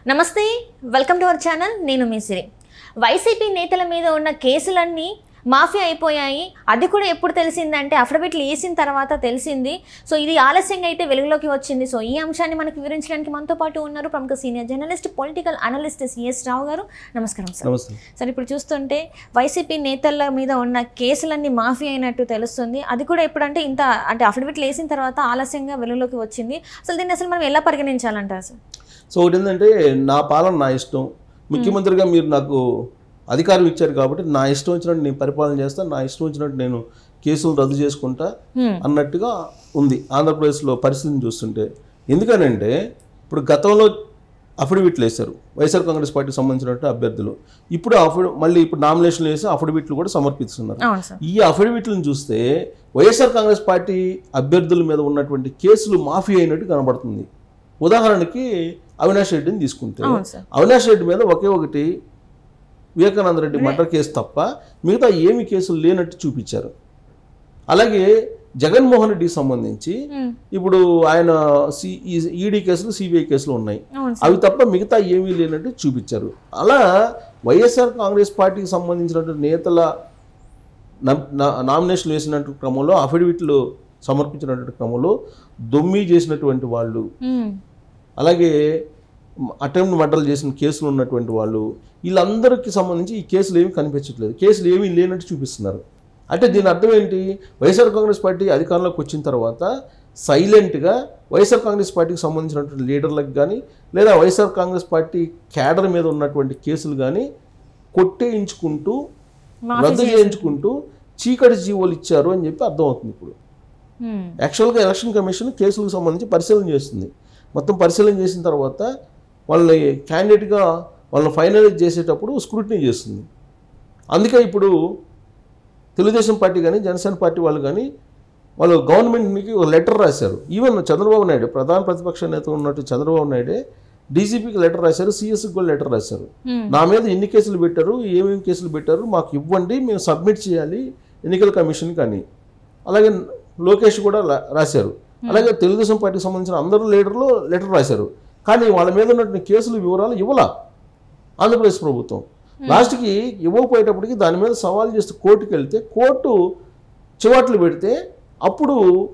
నమస్తే welcome to our channel నేను మీ సిరి YCP నేతల మీద ఉన్న కేసులన్నీ మాఫీ అయిపోయాయి అది కూడా ఎప్పుడు తెలిసిందంటే అఫిడవిట్లు వేసిన తర్వాత తెలిసింది సో ఇది ఆలస్యంగా అయితే వెలుగులోకి వచ్చింది సో ఈ అంశాన్ని మనకు వివరించడానికి మనతో పాటు ఉన్నారు ప్రముఖ senior journalist political analyst CS Rao గారు నమస్కారం సార్ నమస్తే సరే ఇప్పుడు చూస్తుంటే వైసీపీ నేతల మీద ఉన్న కేసులన్నీ మాఫీ అయినట్టు తెలుస్తుంది అది కూడా ఎప్పుడంటే ఇంత అంటే అఫిడవిట్లు వేసిన తర్వాత ఆలస్యంగా వెలుగులోకి వచ్చింది అసలు దీన్ని అసలు మనం ఎలా పరిగణించాలంటారు సార్ సో ఒకటి ఏంటంటే నా పాలన నా ఇష్టం ముఖ్యమంత్రిగా మీరు నాకు అధికారం ఇచ్చారు కాబట్టి నా ఇష్టం వచ్చినట్టు నేను పరిపాలన చేస్తాను నా ఇష్టం వచ్చినట్టు నేను కేసులు రద్దు చేసుకుంటా హ్మ్. అన్నట్టుగా ఉంది ఆంధ్రప్రదేశ్లో పరిస్థితిని చూస్తుంటే ఎందుకనంటే ఇప్పుడు గతంలో అఫిడవిట్లు వేశారు వైఎస్ఆర్ కాంగ్రెస్ పార్టీకి సంబంధించినట్టు అభ్యర్థులు ఇప్పుడు అఫిడ మళ్ళీ ఇప్పుడు నామినేషన్లు వేసి అఫిడవిట్లు కూడా సమర్పిస్తున్నారు అవును సార్ ఈ అఫిడవిట్లను చూస్తే వైఎస్ఆర్ కాంగ్రెస్ పార్టీ అభ్యర్థుల మీద ఉన్నటువంటి కేసులు మాఫీ అయినట్టు కనబడుతుంది ఉదాహరణకి అవినాష్ రెడ్డిని తీసుకుంటే అవును సార్ అవినాష్ రెడ్డి మీద ఒకే ఒకటి వివేకానంద రెడ్డి మర్డర్ కేసు తప్ప మిగతా ఏమి కేసులు లేనట్టు చూపించారు అలాగే జగన్మోహన్ రెడ్డికి సంబంధించి హ్మ్. ఇప్పుడు ఆయన సి ఈడీ కేసులు సిబిఐ కేసులు ఉన్నాయి అవును సార్ అవి తప్ప మిగతా ఏమీ లేనట్టు చూపించారు అలా వైఎస్ఆర్ కాంగ్రెస్ పార్టీకి సంబంధించినటువంటి నేతల నా- నా- నామినేషన్లు వేసినట్టు క్రమంలో అఫిడవిట్లు సమర్పించినటువంటి క్రమంలో దొమ్మి చేసినటువంటి వాళ్ళు హ్మ్. అలాగే అటెంప్ట్ మర్డర్లు చేసిన కేసులు ఉన్నటువంటి వాళ్ళు వీళ్ళందరికీ సంబంధించి ఈ కేసులు ఏమీ కనిపించట్లేదు కేసులు ఏమీ లేనట్టు చూపిస్తున్నారు అంటే దీని అర్థం ఏంటి వైఎస్ఆర్ కాంగ్రెస్ పార్టీ అధికారంలోకి వచ్చిన తర్వాత సైలెంట్గా వైఎస్ఆర్ కాంగ్రెస్ పార్టీకి సంబంధించినటువంటి లీడర్లకు కానీ లేదా వైఎస్ఆర్ కాంగ్రెస్ పార్టీ క్యాడర్ మీద ఉన్నటువంటి కేసులు కానీ కొట్టేయించుకుంటూ మాఫీ రద్దు చేయించుకుంటూ చీకటి జీవోలు ఇచ్చారు అని చెప్పి అర్థమవుతుంది ఇప్పుడు హ్మ్. యాక్చువల్గా ఎలక్షన్ కమిషన్ కేసులకు సంబంధించి పరిశీలన చేస్తుంది మొత్తం పరిశీలన చేసిన తర్వాత వాళ్ళని క్యాండిడేట్గా వాళ్ళని ఫైనలైజ్ చేసేటప్పుడు స్క్రూటినీ చేస్తుంది అందుకే ఇప్పుడు తెలుగుదేశం పార్టీ కానీ జనసేన పార్టీ వాళ్ళు కానీ వాళ్ళు గవర్నమెంట్కి ఒక లెటర్ రాశారు ఈవెన్ చంద్రబాబు నాయుడు ప్రధాన ప్రతిపక్ష నేత ఉన్నట్టు చంద్రబాబు నాయుడే డీజీపీకి లెటర్ రాశారు సిఎస్కి కూడా లెటర్ రాశారు హ్మ్. నా మీద ఎన్ని కేసులు పెట్టారు ఏమేమి కేసులు పెట్టారు మాకు ఇవ్వండి మేము సబ్మిట్ చేయాలి ఎన్నికల కమిషన్ కానీ అలాగే లోకేష్ కూడా లా- రాశారు అలాగే తెలుగుదేశం పార్టీకి సంబంధించిన అందరు లీడర్లు లెటర్ రాశారు కానీ వాళ్ళ మీద ఉన్నటువంటి కేసుల వివరాలు ఇవ్వలా ఆంధ్రప్రదేశ్ ప్రభుత్వం లాస్ట్కి ఇవ్వకపోయేటప్పటికి దాని మీద సవాల్ చేస్తూ కోర్టుకి వెళ్తే కోర్టు చివాట్లు పెడితే అప్పుడు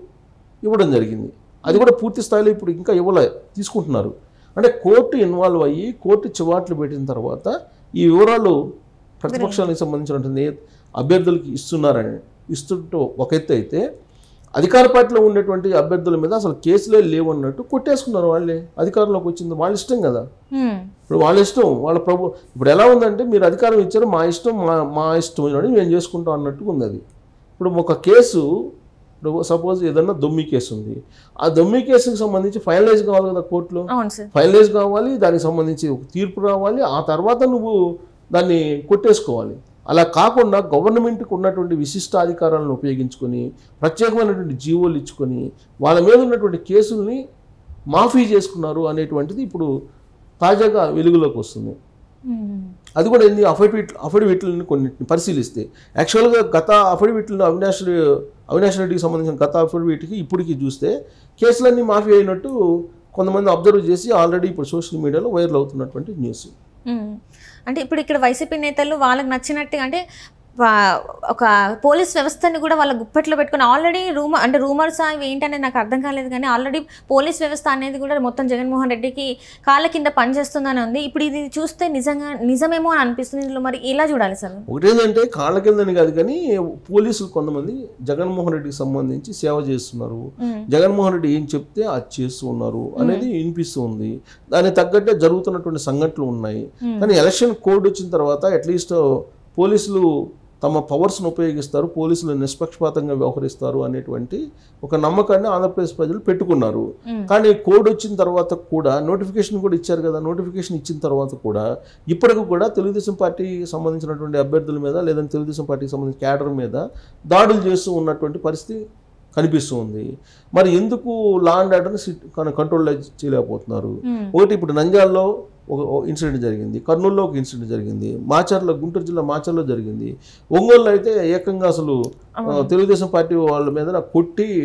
ఇవ్వడం జరిగింది అది కూడా పూర్తి స్థాయిలో ఇప్పుడు ఇంకా ఇవ్వలే తీసుకుంటున్నారు అంటే కోర్టు ఇన్వాల్వ్ అయ్యి కోర్టు చివాట్లు పెట్టిన తర్వాత ఈ వివరాలు ప్రతిపక్షానికి సంబంధించినటువంటి అభ్యర్థులకి ఇస్తున్నారని ఇస్తుంటూ ఒక ఎత్తు అయితే అధికార పార్టీలో ఉండేటువంటి అభ్యర్థుల మీద అసలు కేసులే లేవన్నట్టు కొట్టేసుకున్నారు వాళ్ళే అధికారంలోకి వచ్చింది వాళ్ళ ఇష్టం కదా హ్మ్. ఇప్పుడు వాళ్ళ ఇష్టం వాళ్ళ ప్రభు ఇప్పుడు ఎలా ఉందంటే మీరు అధికారం ఇచ్చారు మా ఇష్టం మా మా ఇష్టం అని మేము చేసుకుంటాం అన్నట్టుగా ఉంది అది ఇప్పుడు ఒక కేసు ఇప్పుడు సపోజ్ ఏదన్నా దొమ్మి కేసు ఉంది ఆ దొమ్మి కేసుకి సంబంధించి ఫైనలైజ్ కావాలి కదా కోర్టులో అవును సార్ ఫైనలైజ్ కావాలి దానికి సంబంధించి ఒక తీర్పు రావాలి ఆ తర్వాత నువ్వు దాన్ని కొట్టేసుకోవాలి అలా కాకుండా గవర్నమెంట్కి ఉన్నటువంటి విశిష్ట అధికారాలను ఉపయోగించుకొని ప్రత్యేకమైనటువంటి జీవోలు ఇచ్చుకొని వాళ్ళ మీద ఉన్నటువంటి కేసుల్ని మాఫీ చేసుకున్నారు అనేటువంటిది ఇప్పుడు తాజాగా వెలుగులోకి వస్తుంది హ్మ్. అది కూడా ఎన్ని అఫిడవిట్ అఫిడవిట్లను కొన్నిటిని పరిశీలిస్తే యాక్చువల్గా గత అఫిడవిట్లను అవినాష్ అవినాష్ రెడ్డికి సంబంధించిన గత అఫిడవిట్కి ఇప్పటికి చూస్తే కేసులన్నీ మాఫీ అయినట్టు కొంతమంది అబ్జర్వ్ చేసి ఆల్రెడీ ఇప్పుడు సోషల్ మీడియాలో వైరల్ అవుతున్నటువంటి న్యూస్ మ్మ్. అంటే ఇప్పుడు ఇక్కడ వైసీపీ నేతలు వాళ్ళకి నచ్చినట్టుగా అంటే వా- ఒక పోలీస్ వ్యవస్థని కూడా వాళ్ళ గుప్పెట్లో పెట్టుకుని ఆల్రెడీ రూమర్ అంటే రూమర్స్ అవి ఏంటనేది నాకు అర్థం కాలేదు కానీ ఆల్రెడీ పోలీస్ వ్యవస్థ అనేది కూడా మొత్తం జగన్మోహన్ రెడ్డికి కాళ్ళ కింద పనిచేస్తుందని ఉంది ఇప్పుడు ఇది చూస్తే నిజంగా నిజమేమో అని అనిపిస్తుంది ఇందులో మరి ఎలా చూడాలి సార్ ఒకటేంటంటే కాళ్ళ కిందని కాదు కానీ పోలీసులు కొంతమంది జగన్మోహన్ రెడ్డికి సంబంధించి సేవ చేస్తున్నారు మ్మ్. జగన్మోహన్ రెడ్డి ఏం చెప్తే అది చేస్తూ ఉన్నారు అనేది వినిపిస్తూ ఉంది దానికి తగ్గట్టే జరుగుతున్నటువంటి సంఘటనలు ఉన్నాయి మ్మ్. కానీ ఎలక్షన్ కోడ్ వచ్చిన తర్వాత అట్లీస్ట్ పోలీసులు తమ పవర్స్ను ఉపయోగిస్తారు పోలీసులు నిష్పక్షపాతంగా వ్యవహరిస్తారు అనేటువంటి ఒక నమ్మకాన్ని ఆంధ్రప్రదేశ్ ప్రజలు పెట్టుకున్నారు మ్మ్. కానీ కోడ్ వచ్చిన తర్వాత కూడా నోటిఫికేషన్ కూడా ఇచ్చారు కదా నోటిఫికేషన్ ఇచ్చిన తర్వాత కూడా ఇప్పటికి కూడా తెలుగుదేశం పార్టీకి సంబంధించినటువంటి అభ్యర్థుల మీద లేదంటే తెలుగుదేశం పార్టీకి సంబంధించిన క్యాడర్ మీద దాడులు చేస్తూ ఉన్నటువంటి పరిస్థితి కనిపిస్తూ ఉంది మరి ఎందుకు లా అండ్ ఆర్డర్ని కంట్రోల్ చేయలేకపోతున్నారు మ్మ్. ఒకటి ఇప్పుడు నంద్యాలలో ఒక ఇన్సిడెంట్ జరిగింది కర్నూలులో ఒక ఇన్సిడెంట్ జరిగింది మాచర్లో గుంటూరు జిల్లా మాచర్లో జరిగింది ఒంగోలులో అయితే ఏకంగా అసలు ఆ, తెలుగుదేశం పార్టీ వాళ్ళ మీద కొట్టి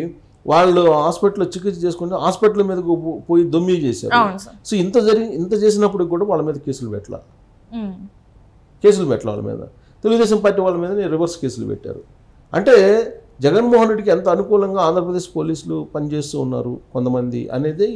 వాళ్ళు హాస్పిటల్లో చికిత్స చేసుకుంటే హాస్పిటల్ మీదకు పో- పోయి దొమ్మి చేశారు అవును సార్ సో ఇంత జరిగి ఇంత చేసినప్పుడు కూడా వాళ్ళ మీద కేసులు పెట్టాల ఉమ్. కేసులు పెట్టాలి వాళ్ళ మీద తెలుగుదేశం పార్టీ వాళ్ళ మీద రివర్స్ కేసులు పెట్టారు అంటే జగన్మోహన్ రెడ్డికి ఎంత అనుకూలంగా ఆంధ్రప్రదేశ్ పోలీసులు పనిచేస్తూ ఉన్నారు కొంతమంది అనేది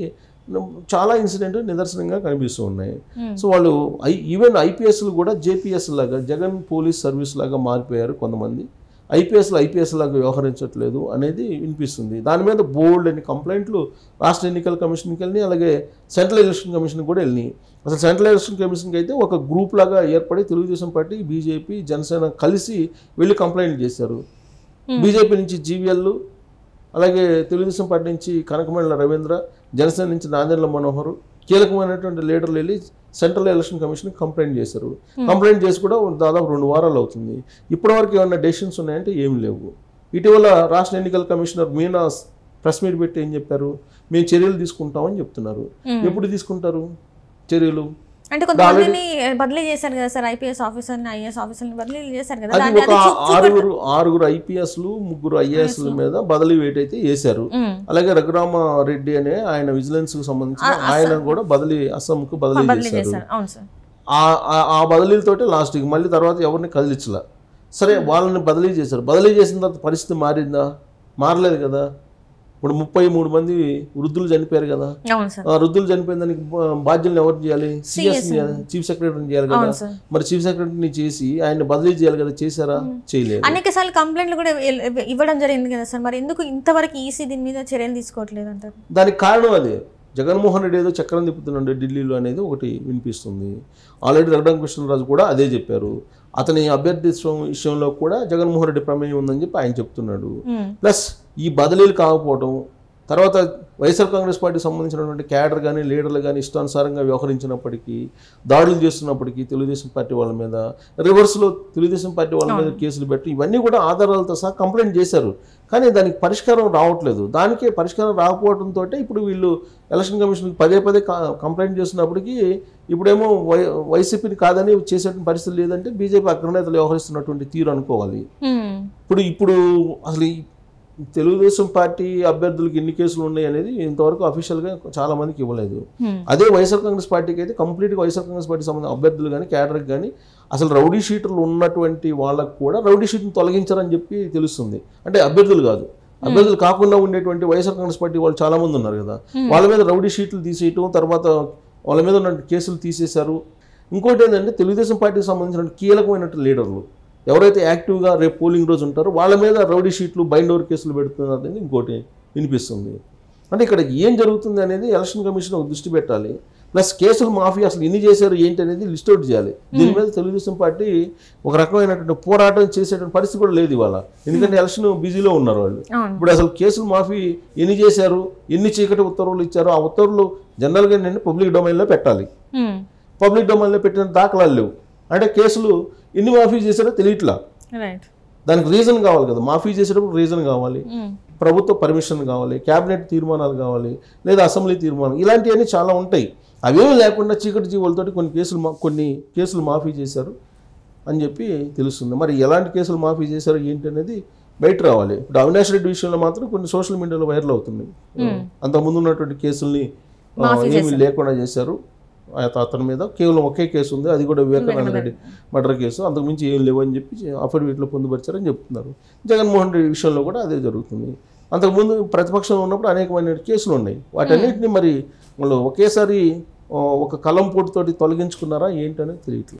చాలా ఇన్సిడెంట్ నిదర్శనంగా కనిపిస్తూ ఉన్నాయి Hmm. సో వాళ్ళు ఐ ఈవెన్ ఐపీఎస్లు కూడా జేపీఎస్ లాగా జగన్ పోలీస్ సర్వీస్ లాగా మారిపోయారు కొంతమంది ఐపీఎస్లు ఐపీఎస్ లాగా వ్యవహరించట్లేదు అనేది వినిపిస్తుంది దాని మీద బోల్డ్ అని కంప్లైంట్లు రాష్ట్ర ఎన్నికల కమిషన్కి వెళ్ళి అలాగే సెంట్రల్ ఎలక్షన్ కమిషన్ కూడా వెళ్ళినాయి అసలు సెంట్రల్ ఎలక్షన్ కమిషన్కి అయితే ఒక గ్రూప్ లాగా ఏర్పడి తెలుగుదేశం పార్టీ బీజేపీ జనసేన కలిసి వెళ్ళి కంప్లైంట్ చేశారు బీజేపీ నుంచి జీవీఎల్ అలాగే తెలుగుదేశం పార్టీ నుంచి కనకమేళ్ళ రవీంద్ర జనసేన నుంచి నాదెండ్ల మనోహర్ కీలకమైనటువంటి లీడర్లు వెళ్ళి సెంట్రల్ ఎలక్షన్ కమిషన్ కంప్లైంట్ చేశారు కంప్లైంట్ చేసి కూడా దాదాపు రెండు వారాలు అవుతుంది ఇప్పటివరకు ఏమైనా డెసిషన్స్ ఉన్నాయంటే ఏమి లేవు ఇటీవల రాష్ట్ర ఎన్నికల కమిషనర్ మీనా ప్రెస్ మీట్ పెట్టి ఏం చెప్పారు మేము చర్యలు తీసుకుంటామని చెప్తున్నారు Hmm. ఎప్పుడు తీసుకుంటారు చర్యలు అంటే కొంతమందిని బదిలీ చేశారు కదా సార్ ఐపీఎస్ ఆఫీసర్ని ఐఏఎస్ ఆఫీసర్ని బదిలీ చేశారు కదా అది దాన్ని ఒక అది చూ- చూపెట్ట- ఆరుగురు ఆరుగురు ఐపీఎస్లు ముగ్గురు ఐఏఎస్ల మీద బదిలీ వేట్ అయితే వేశారు ఉమ్. అలాగే రఘురామ రెడ్డి అనే ఆయన విజిలెన్స్ కు సంబంధించిన ఆయన కూడా బదిలీ అస్సాంకు బదిలీ బదిలీ చేశారు చేశారు అవును సార్ ఆ- ఆ- ఆ బదిలీలతోటే లాస్ట్కి మళ్ళీ తర్వాత ఎవరిని కదిలించలా సరే వాళ్ళని బదిలీ చేశారు బదిలీ చేసిన తర్వాత పరిస్థితి మారిందా మారలేదు కదా ఇప్పుడు ముప్పై మూడు మంది వృద్ధులు చనిపోయారు కదా అవును సార్ ఆ వృద్ధులు చనిపోయిన దానికి బా- బాధ్యులను ఎవరు చేయాలి సిఎస్ చీఫ్ సెక్రటరీని చేయాలి కదా అవును సార్ మరి చీఫ్ సెక్రటరీని చేసి ఆయన బదిలీ చేయాలి కదా చేశారా చేయలేదు అనేక సార్లు కంప్లైంట్లు కూడా ఇవ్వ- ఇవ్వడం జరిగింది కదా సార్ మరి ఎందుకు ఇంతవరకు ఈసీ దీని మీద చర్యలు తీసుకోవట్లేదు అంటారు దానికి కారణం అదే జగన్మోహన్ రెడ్డి ఏదో చక్రం తిప్పుతున్నాడు ఢిల్లీలో అనేది ఒకటి వినిపిస్తుంది ఆల్రెడీ రఘురామ కృష్ణరాజు కూడా అదే చెప్పారు అతని అభ్యర్థిత్వం విషయంలో కూడా జగన్మోహన్ రెడ్డి ప్రమేయం ఉందని చెప్పి ఆయన చెప్తున్నాడు ఉమ్. ప్లస్ ఈ బదిలీలు కాకపోవడం తర్వాత వైఎస్ఆర్ కాంగ్రెస్ పార్టీకి సంబంధించినటువంటి క్యాడర్ కానీ లీడర్లు కానీ ఇష్టానుసారంగా వ్యవహరించినప్పటికీ దాడులు చేస్తున్నప్పటికీ తెలుగుదేశం పార్టీ వాళ్ళ మీద రివర్స్లో తెలుగుదేశం పార్టీ వాళ్ళ మీద కేసులు పెట్టి ఇవన్నీ కూడా ఆధారాలతో సహా కంప్లైంట్ చేశారు కానీ దానికి పరిష్కారం రావట్లేదు దానికే పరిష్కారం రాకపోవడంతో ఇప్పుడు వీళ్ళు ఎలక్షన్ కమిషన్కి పదే పదే కా- కంప్లైంట్ చేస్తున్నప్పటికీ ఇప్పుడేమో వై వైసీపీని కాదని చేసేటువంటి పరిస్థితి లేదంటే బీజేపీ అగ్రనేతలు వ్యవహరిస్తున్నటువంటి తీరు అనుకోవాలి ఉమ్. ఇప్పుడు ఇప్పుడు అసలు ఈ తెలుగుదేశం పార్టీ అభ్యర్థులకు ఎన్ని కేసులు ఉన్నాయి అనేది ఇంతవరకు అఫీషియల్గా చాలా మందికి ఇవ్వలేదు ఉమ్. అదే వైఎస్ఆర్ కాంగ్రెస్ పార్టీకి అయితే కంప్లీట్గా వైఎస్ఆర్ కాంగ్రెస్ పార్టీ సంబంధించిన అభ్యర్థులు కానీ క్యాడర్కి కానీ అసలు రౌడీ షీటర్లు ఉన్నటువంటి వాళ్ళకు కూడా రౌడీ షీట్ని తొలగించారని చెప్పి తెలుస్తుంది అంటే అభ్యర్థులు కాదు అభ్యర్థులు కాకుండా ఉండేటువంటి వైఎస్ఆర్ కాంగ్రెస్ పార్టీ వాళ్ళు చాలా మంది ఉన్నారు కదా వాళ్ళ మీద రౌడీ షీట్లు తీసేయటం తర్వాత వాళ్ళ మీద ఉన్న కేసులు తీసేశారు ఇంకోటి ఏంటంటే తెలుగుదేశం పార్టీకి సంబంధించిన కీలకమైనటువంటి లీడర్లు ఎవరైతే యాక్టివ్గా రేపు పోలింగ్ రోజు ఉంటారో వాళ్ళ మీద రౌడీ షీట్లు బైండ్ ఓవర్ కేసులు పెడుతున్నారు అనేది ఇంకోటి వినిపిస్తుంది అంటే ఇక్కడ ఏం జరుగుతుంది అనేది ఎలక్షన్ కమిషన్ ఒక దృష్టి పెట్టాలి ప్లస్ కేసులు మాఫీ అసలు ఎన్ని చేశారు ఏంటి అనేది లిస్ట్ అవుట్ చేయాలి దీని మీద తెలుగుదేశం పార్టీ ఒక రకమైనటువంటి పోరాటం చేసేటువంటి పరిస్థితి కూడా లేదు ఇవాళ ఎందుకంటే ఎలక్షన్ బిజీలో ఉన్నారు వాళ్ళు అవును ఇప్పుడు అసలు కేసులు మాఫీ ఎన్ని చేశారు ఎన్ని చీకటి ఉత్తర్వులు ఇచ్చారు ఆ ఉత్తర్వులు జనరల్గా నేను పబ్లిక్ డొమైన్లో పెట్టాలి ఉమ్. పబ్లిక్ డొమైన్లో పెట్టిన దాఖలాలు లేవు అంటే కేసులు ఎన్ని మాఫీ చేశారో తెలియట్లా రైట్ దానికి రీజన్ కావాలి కదా మాఫీ చేసేటప్పుడు రీజన్ కావాలి ఉమ్. ప్రభుత్వ పర్మిషన్ కావాలి క్యాబినెట్ తీర్మానాలు కావాలి లేదా అసెంబ్లీ తీర్మానం ఇలాంటివన్నీ చాలా ఉంటాయి అవేమీ లేకుండా చీకటి జీవులతోటి కొన్ని కేసులు మా- కొన్ని కేసులు మాఫీ చేశారు అని చెప్పి తెలుస్తుంది మరి ఎలాంటి కేసులు మాఫీ చేశారు ఏంటి అనేది బయట రావాలి ఇప్పుడు అవినాష్ రెడ్డి విషయంలో మాత్రం కొన్ని సోషల్ మీడియాలో వైరల్ అవుతున్నాయి అంతకుముందు ఉన్నటువంటి కేసుల్ని ఆ, ఏమీ లేకుండా చేశారు అత- అతని మీద కేవలం ఒకే కేసు ఉంది అది కూడా వివేకానంద రెడ్డి మర్డర్ కేసు అంతకుమించి ఏం లేవు అని చెప్పి అఫిడవిట్లో పొందుపరిచారని చెప్తున్నారు జగన్మోహన్ రెడ్డి విషయంలో కూడా అదే జరుగుతుంది అంతకుముందు ప్రతిపక్షంలో ఉన్నప్పుడు అనేకమైన కేసులు ఉన్నాయి వాటన్నిటిని మరి వాళ్ళు ఒకేసారి ఆ, ఒక కలం పోటుతోటి తొలగించుకున్నారా ఏంటనేది తెలియట్లేదు